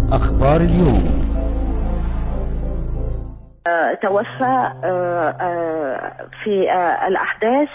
أخبار اليوم توفى في الأحداث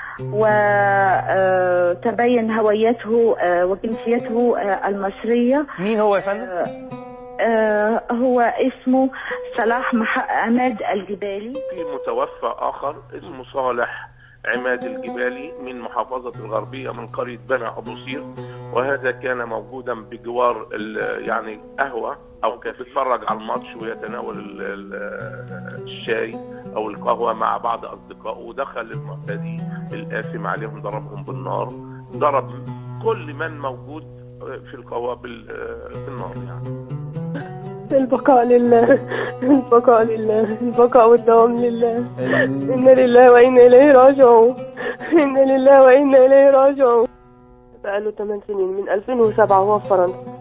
وتبين هويته وجنسيته المصرية مين هو يا فندم؟ هو اسمه صلاح عماد الجبالي في متوفى آخر اسمه صالح عماد الجبالي من محافظة الغربية من قرية بني أبو سير وهذا كان موجودا بجوار يعني قهوة أو كان بيتفرج على الماتش ويتناول الشاي أو القهوة مع بعض أصدقائه ودخل المعتدي الآثم عليهم ضربهم بالنار ضرب كل من موجود في القهوة بالنار يعني البقاء لله البقاء لله البقاء والدوام لله إنا لله وإنا إليه راجعون إنا لله وإنا إليه راجعون بقاله 8 سنين من 2007 هو في فرنسا